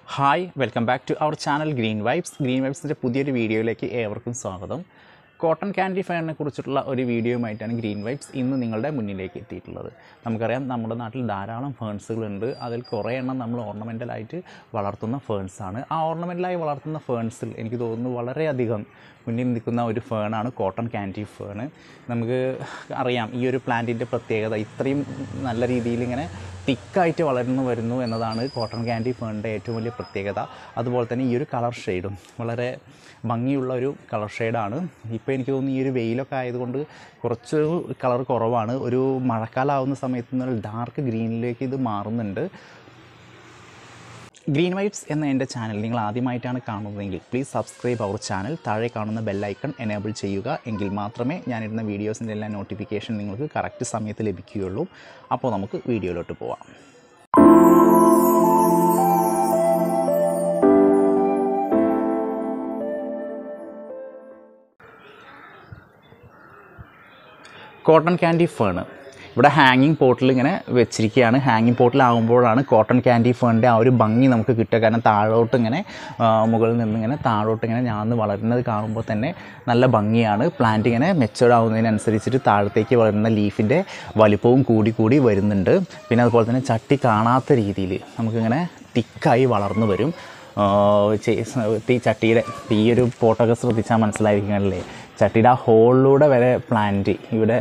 hi welcome back to our channel green vibes green വൈബ്സിൻ്റെ പുതിയൊരു വീഡിയോയിലേക്ക് ഏവർക്കും സ്വാഗതം കോട്ടൺ ക്യാൻഡി ഫെയറിനെ കുറിച്ചിട്ടുള്ള ഒരു വീഡിയോയുമായിട്ടാണ് ഗ്രീൻ വൈബ്സ് ഇന്ന് നിങ്ങളുടെ മുന്നിലേക്ക് എത്തിയിട്ടുള്ളത് നമുക്കറിയാം നമ്മുടെ നാട്ടിൽ ധാരാളം ഫേൺസുകളുണ്ട് അതിൽ കുറേ എണ്ണം നമ്മൾ ഓർണമെൻ്റലായിട്ട് വളർത്തുന്ന ഫേൺസാണ് ആ ഓർണമെൻ്റലായി വളർത്തുന്ന ഫേൺസിൽ എനിക്ക് തോന്നുന്നു വളരെയധികം മുന്നിൽ നിൽക്കുന്ന ഒരു ഫേണാണ് കോട്ടൺ ക്യാൻഡി ഫേൺ നമുക്ക് അറിയാം ഈ ഒരു പ്ലാന്റിൻ്റെ പ്രത്യേകത ഇത്രയും നല്ല രീതിയിൽ ഇങ്ങനെ തിക്കായിട്ട് വളർന്നു വരുന്നു എന്നതാണ് കോട്ടൺ ക്യാൻഡി ഫേണിൻ്റെ ഏറ്റവും വലിയ പ്രത്യേകത അതുപോലെ തന്നെ ഈ ഒരു കളർ ഷെയ്ഡും വളരെ ഭംഗിയുള്ള ഒരു കളർ ഷെയ്ഡാണ് ഇപ്പോൾ എനിക്ക് തോന്നുന്നു ഈ ഒരു വെയിലൊക്കെ ആയതുകൊണ്ട് കുറച്ച് കളർ കുറവാണ് ഒരു മഴക്കാലമാവുന്ന സമയത്ത് നിന്ന് ഡാർക്ക് ഗ്രീനിലേക്ക് ഇത് മാറുന്നുണ്ട് ഗ്രീൻ വൈബ്സ് എന്ന എൻ്റെ ചാനൽ നിങ്ങൾ ആദ്യമായിട്ടാണ് കാണുന്നതെങ്കിൽ പ്ലീസ് സബ്സ്ക്രൈബ് അവർ ചാനൽ താഴെ കാണുന്ന ബെല്ലൈക്കൺ എനേബിൾ ചെയ്യുക എങ്കിൽ മാത്രമേ ഞാനിടുന്ന വീഡിയോസിൻ്റെ എല്ലാ നോട്ടിഫിക്കേഷൻ നിങ്ങൾക്ക് കറക്റ്റ് സമയത്ത് ലഭിക്കുകയുള്ളൂ അപ്പോൾ നമുക്ക് വീഡിയോയിലോട്ട് പോവാം കോട്ടൺ ക്യാൻഡി ഫേണ് ഇവിടെ ഹാങ്ങിങ് പോട്ടിൽ ഇങ്ങനെ വെച്ചിരിക്കുകയാണ് ഹാങ്ങിങ് പോട്ടിലാകുമ്പോഴാണ് കോട്ടൺ ക്യാൻഡി ഫേണിൻ്റെ ആ ഒരു ഭംഗി നമുക്ക് കിട്ടുക കാരണം താഴോട്ട് ഇങ്ങനെ ആ, മുകളിൽ നിന്ന് ഇങ്ങനെ താഴോട്ട് ഇങ്ങനെ ഞാന്ന് വളരുന്നത് കാണുമ്പോൾ തന്നെ നല്ല ഭംഗിയാണ് പ്ലാന്റ് ഇങ്ങനെ മെച്ചേർഡ് ആവുന്നതിനനുസരിച്ചിട്ട് താഴത്തേക്ക് വളരുന്ന ലീഫിൻ്റെ വലിപ്പവും കൂടി കൂടി വരുന്നുണ്ട് പിന്നെ അതുപോലെ തന്നെ ചട്ടി കാണാത്ത രീതിയിൽ നമുക്കിങ്ങനെ തിക്കായി വളർന്നു വരും ആ, ചെ- ഈ ചട്ടിയുടെ ഈ ഒരു പോട്ടൊക്കെ ശ്രദ്ധിച്ചാൽ മനസ്സിലായിരിക്കണല്ലേ ചട്ടിയുടെ ആ ഹോളിലൂടെ വരെ പ്ലാന്റ് ഇവിടെ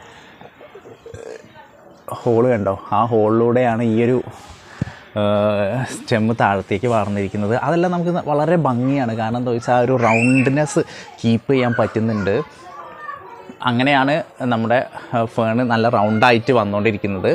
ഹോള് കണ്ടോ ആ ഹോളിലൂടെയാണ് ഈ ഒരു സ്റ്റെമ്മ് താഴത്തേക്ക് വളർന്നിരിക്കുന്നത് അതെല്ലാം നമുക്ക് വളരെ ഭംഗിയാണ് കാരണം എന്താ വെച്ചാൽ ആ ഒരു റൗണ്ട്നെസ് കീപ്പ് ചെയ്യാൻ പറ്റുന്നുണ്ട് അങ്ങനെയാണ് നമ്മുടെ ഫേണ് നല്ല റൗണ്ടായിട്ട് വന്നുകൊണ്ടിരിക്കുന്നത്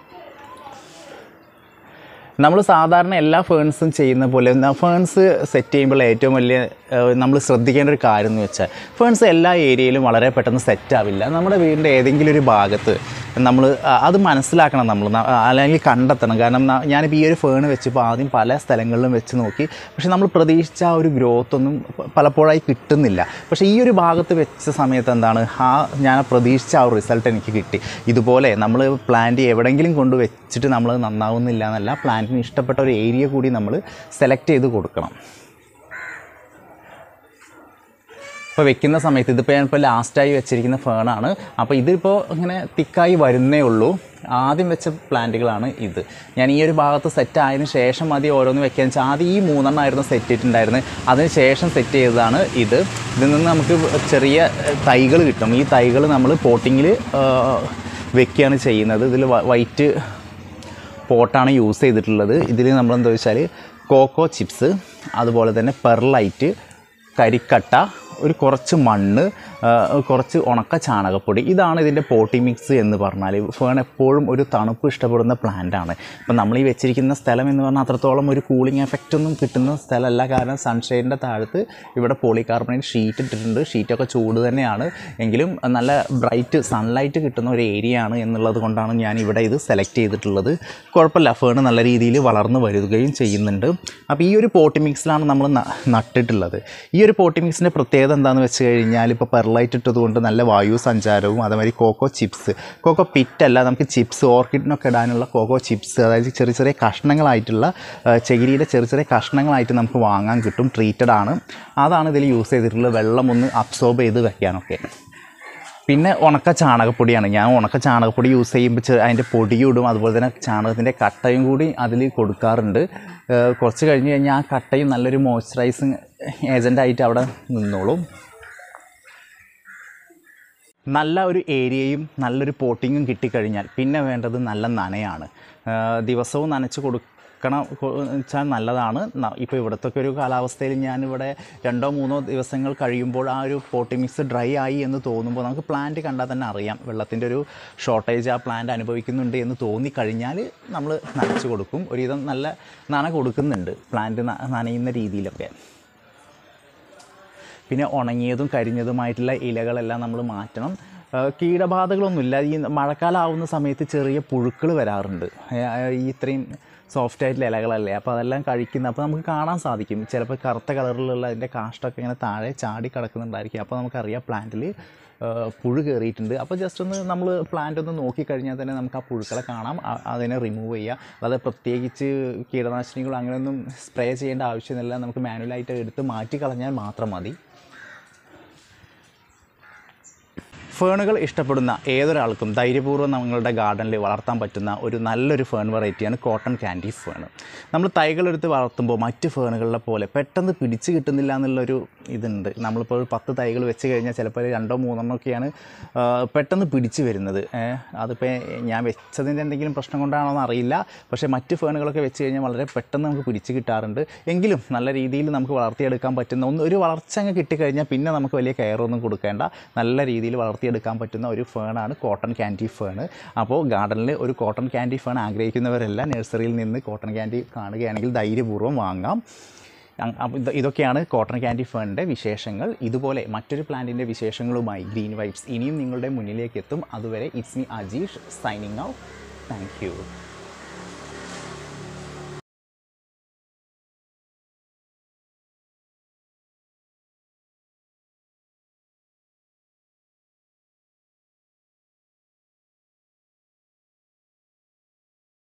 നമ്മൾ സാധാരണ എല്ലാ ഫേൺസും ചെയ്യുന്ന പോലെ ഫേൺസ് സെറ്റ് ചെയ്യുമ്പോൾ ഏറ്റവും വലിയ നമ്മൾ ശ്രദ്ധിക്കേണ്ട ഒരു കാര്യം എന്ന് വെച്ചാൽ ഫേൺസ് എല്ലാ ഏരിയയിലും വളരെ പെട്ടെന്ന് സെറ്റ് ആവില്ല നമ്മുടെ വീടിൻ്റെ ഏതെങ്കിലും ഒരു ഭാഗത്ത് നമ്മൾ അത് മനസ്സിലാക്കണം നമ്മൾ ന- അല്ലെങ്കിൽ കണ്ടെത്തണം കാരണം ന- ഞാനിപ്പോൾ ഈ ഒരു ഫേൺ വെച്ചപ്പോൾ ആദ്യം പല സ്ഥലങ്ങളിലും വെച്ച് നോക്കി പക്ഷെ നമ്മൾ പ്രതീക്ഷിച്ച ആ ഒരു ഗ്രോത്ത് ഒന്നും പ- പലപ്പോഴായി കിട്ടുന്നില്ല പക്ഷേ ഈ ഒരു ഭാഗത്ത് വെച്ച സമയത്ത് എന്താണ് ആ ഞാൻ പ്രതീക്ഷിച്ച ആ ഒരു റിസൾട്ട് എനിക്ക് കിട്ടി ഇതുപോലെ നമ്മൾ പ്ലാന്റ് എവിടെയെങ്കിലും കൊണ്ട് വെച്ചിട്ട് നമ്മൾ നന്നാവുന്നില്ല എന്നല്ല പ്ലാന്റിന് ഇഷ്ടപ്പെട്ട ഒരു ഏരിയ കൂടി നമ്മൾ സെലക്ട് ചെയ്ത് കൊടുക്കണം ഇപ്പോൾ വെക്കുന്ന സമയത്ത് ഇതിപ്പോൾ ഞാനിപ്പോൾ ലാസ്റ്റായി വെച്ചിരിക്കുന്ന ഫേണാണ് അപ്പോൾ ഇതിപ്പോൾ ഇങ്ങനെ തിക്കായി വരുന്നേ ഉള്ളൂ ആദ്യം വെച്ച പ്ലാന്റുകളാണ് ഇത് ഞാൻ ഈ ഒരു ഭാഗത്ത് സെറ്റ് ആയതിനു ശേഷം മതി ഓരോന്ന് വെക്കാൻ വെച്ചാൽ ആദ്യം ഈ മൂന്നെണ്ണമായിരുന്നു സെറ്റ് ചെയ്തിട്ടുണ്ടായിരുന്നത് അതിന് ശേഷം സെറ്റ് ചെയ്തതാണ് ഇത് ഇതിൽ നിന്ന് നമുക്ക് ചെറിയ തൈകൾ കിട്ടും ഈ തൈകൾ നമ്മൾ പോട്ടിങ്ങിൽ വെക്കുകയാണ് ചെയ്യുന്നത് ഇതിൽ വൈറ്റ് പോട്ടാണ് യൂസ് ചെയ്തിട്ടുള്ളത് ഇതിൽ നമ്മൾ എന്താ വെച്ചാൽ കോക്കോ ചിപ്സ് അതുപോലെ തന്നെ പെർലൈറ്റ് കരിക്കട്ട ഒരു കുറച്ച് മണ്ണ് ആ, കുറച്ച് ഉണക്ക ചാണകപ്പൊടി ഇതാണ് ഇതിൻ്റെ പോട്ടി മിക്സ് എന്ന് പറഞ്ഞാൽ ഫേൺ എപ്പോഴും ഒരു തണുപ്പ് ഇഷ്ടപ്പെടുന്ന പ്ലാന്റാണ് ഇപ്പം നമ്മൾ ഈ വെച്ചിരിക്കുന്ന സ്ഥലം എന്ന് പറഞ്ഞാൽ അത്രത്തോളം ഒരു കൂളിംഗ് എഫക്റ്റ് ഒന്നും കിട്ടുന്ന സ്ഥലമല്ല കാരണം സൺഷെയ്ഡിൻ്റെ താഴത്ത് ഇവിടെ പോളികാർബണേറ്റ് ഷീറ്റ് ഇട്ടിട്ടുണ്ട് ഷീറ്റൊക്കെ ചൂട് തന്നെയാണ് എങ്കിലും നല്ല ബ്രൈറ്റ് സൺലൈറ്റ് കിട്ടുന്ന ഒരു ഏരിയ ആണ് എന്നുള്ളത് കൊണ്ടാണ് ഞാൻ ഇവിടെ ഇത് സെലക്ട് ചെയ്തിട്ടുള്ളത് കുഴപ്പമില്ല ഫേൺ നല്ല രീതിയിൽ വളർന്നു വരികയും ചെയ്യുന്നുണ്ട് അപ്പോൾ ഈ ഒരു പോട്ടി മിക്സിലാണ് നമ്മൾ ന- നട്ടിട്ടുള്ളത് ഈ ഒരു പോട്ടി മിക്സിൻ്റെ പ്രത്യേകത എന്താണെന്ന് വെച്ച് കഴിഞ്ഞാൽ ഇപ്പോൾ പെർലൈറ്റ് ഇട്ടതുകൊണ്ട് നല്ല വായു സഞ്ചാരവും അതേമാതിരി കോക്കോ ചിപ്സ് കോക്കോ പിറ്റല്ല നമുക്ക് ചിപ്സ് ഓർക്കിഡിനൊക്കെ ഇടാനുള്ള കോക്കോ ചിപ്സ് അതായത് ചെറിയ ചെറിയ കഷ്ണങ്ങളായിട്ടുള്ള ആ, ചകിരിയുടെ ചെറിയ ചെറിയ കഷ്ണങ്ങളായിട്ട് നമുക്ക് വാങ്ങാൻ കിട്ടും ട്രീറ്റഡ് ആണ് അതാണ് ഇതിൽ യൂസ് ചെയ്തിട്ടുള്ളത് വെള്ളം ഒന്ന് അബ്സോർബ് ചെയ്ത് വെക്കാനൊക്കെ പിന്നെ ഉണക്ക ചാണകപ്പൊടിയാണ് ഞാൻ ഉണക്ക ചാണകപ്പൊടി യൂസ് ചെയ്യുമ്പോൾ ചെ- അതിൻ്റെ പൊടിയും ഇടും അതുപോലെ തന്നെ ചാണകത്തിൻ്റെ കട്ടയും കൂടി അതിൽ കൊടുക്കാറുണ്ട് ഏഹ് കുറച്ച് കഴിഞ്ഞ് കഴിഞ്ഞാൽ ആ കട്ടയും നല്ലൊരു മോയ്സ്ചറൈസിങ് ഏജൻ്റായിട്ട് അവിടെ നിന്നോളും നല്ല ഒരു ഏരിയയും നല്ലൊരു പോട്ടിങ്ങും കിട്ടിക്കഴിഞ്ഞാൽ പിന്നെ വേണ്ടത് നല്ല നനയാണ് ആ, ദിവസവും നനച്ച് കൊടുക്കണം കൊ- വെച്ചാൽ നല്ലതാണ് ഇപ്പോൾ ഇവിടുത്തെ ഒരു കാലാവസ്ഥയിൽ ഞാനിവിടെ രണ്ടോ മൂന്നോ ദിവസങ്ങൾ കഴിയുമ്പോൾ ആ ഒരു പോട്ടി മിക്സ് ഡ്രൈ ആയി എന്ന് തോന്നുമ്പോൾ നമുക്ക് പ്ലാന്റ് കണ്ടാൽ തന്നെ അറിയാം വെള്ളത്തിൻ്റെ ഒരു ഷോർട്ടേജ് ആ പ്ലാന്റ് അനുഭവിക്കുന്നുണ്ട് എന്ന് തോന്നിക്കഴിഞ്ഞാൽ നമ്മൾ നനച്ച് കൊടുക്കും ഒരുവിധം നല്ല നന കൊടുക്കുന്നുണ്ട് പ്ലാന്റ് ന- നനയുന്ന രീതിയിലൊക്കെ പിന്നെ ഉണങ്ങിയതും കരിഞ്ഞതുമായിട്ടുള്ള ഇലകളെല്ലാം നമ്മൾ മാറ്റണം ആ, കീടബാധകളൊന്നുമില്ല ഈ മഴക്കാലം ആവുന്ന സമയത്ത് ചെറിയ പുഴുക്കൾ വരാറുണ്ട് ഏ, ഈ ഇത്രയും സോഫ്റ്റ് ആയിട്ടുള്ള ഇലകളല്ലേ അപ്പോൾ അതെല്ലാം കഴിക്കുന്ന അപ്പോൾ നമുക്ക് കാണാൻ സാധിക്കും ചിലപ്പോൾ കറുത്ത കളറിലുള്ള അതിൻ്റെ കാഷ്ടമൊക്കെ ഇങ്ങനെ താഴെ ചാടി കിടക്കുന്നുണ്ടായിരിക്കും അപ്പോൾ നമുക്കറിയാം പ്ലാന്റിൽ പുഴു കയറിയിട്ടുണ്ട് അപ്പോൾ ജസ്റ്റ് ഒന്ന് നമ്മൾ പ്ലാന്റ് ഒന്ന് നോക്കിക്കഴിഞ്ഞാൽ തന്നെ നമുക്ക് ആ പുഴുക്കളെ കാണാം അ- അതിനെ റിമൂവ് ചെയ്യുക അല്ലാതെ പ്രത്യേകിച്ച് കീടനാശിനികൾ അങ്ങനെയൊന്നും സ്പ്രേ ചെയ്യേണ്ട ആവശ്യമൊന്നുമില്ല നമുക്ക് മാനുവലായിട്ട് എടുത്ത് മാറ്റി കളഞ്ഞാൽ മാത്രം മതി ഫേണുകൾ ഇഷ്ടപ്പെടുന്ന ഏതൊരാൾക്കും ധൈര്യപൂർവ്വം നമ്മളുടെ ഗാർഡനിൽ വളർത്താൻ പറ്റുന്ന ഒരു നല്ലൊരു ഫേൺ വെറൈറ്റിയാണ് കോട്ടൺ ക്യാൻഡി ഫേൺ നമ്മൾ തൈകളെടുത്ത് വളർത്തുമ്പോൾ മറ്റ് ഫേണുകളിലെ പോലെ പെട്ടെന്ന് പിടിച്ച് കിട്ടുന്നില്ല എന്നുള്ളൊരു ഇതുണ്ട് നമ്മളിപ്പോൾ ഒരു പത്ത് തൈകൾ വെച്ച് കഴിഞ്ഞാൽ ചിലപ്പോൾ ഒരു രണ്ടോ മൂന്നെണ്ണോ ഒക്കെയാണ് ആ, പെട്ടെന്ന് പിടിച്ച് വരുന്നത് ഏ, അതിപ്പോൾ ഞാൻ വെച്ചതിൻ്റെ എന്തെങ്കിലും പ്രശ്നം കൊണ്ടാണോ എന്ന് അറിയില്ല പക്ഷേ മറ്റ് ഫേണുകളൊക്കെ വെച്ച് കഴിഞ്ഞാൽ വളരെ പെട്ടെന്ന് നമുക്ക് പിടിച്ച് കിട്ടാറുണ്ട് എങ്കിലും നല്ല രീതിയിൽ നമുക്ക് വളർത്തിയെടുക്കാൻ പറ്റുന്ന ഒന്ന് ഒരു വളർച്ച അങ്ങ് കിട്ടിക്കഴിഞ്ഞാൽ പിന്നെ നമുക്ക് വലിയ കെയറൊന്നും കൊടുക്കേണ്ട നല്ല രീതിയിൽ വളർത്തിയെടുക്കാൻ പറ്റുന്ന ഒരു ഫേണാണ് കോട്ടൺ ക്യാൻഡി ഫേൺ അപ്പോൾ ഗാർഡനിൽ ഒരു കോട്ടൺ ക്യാൻഡി ഫേൺ ആഗ്രഹിക്കുന്നവരെല്ലാം നഴ്സറിയിൽ നിന്ന് കോട്ടൺ ക്യാൻഡി കാണുകയാണെങ്കിൽ ധൈര്യപൂർവ്വം വാങ്ങാം അങ് അപ്പോൾ ഇത് ഇതൊക്കെയാണ് കോട്ടൺ ക്യാൻഡി ഫേണിൻ്റെ വിശേഷങ്ങൾ ഇതുപോലെ മറ്റൊരു പ്ലാന്റിൻ്റെ വിശേഷങ്ങളുമായി ഗ്രീൻ വൈബ്സ് ഇനിയും നിങ്ങളുടെ മുന്നിലേക്ക് എത്തും അതുവരെ it's me Ajeesh signing out thank U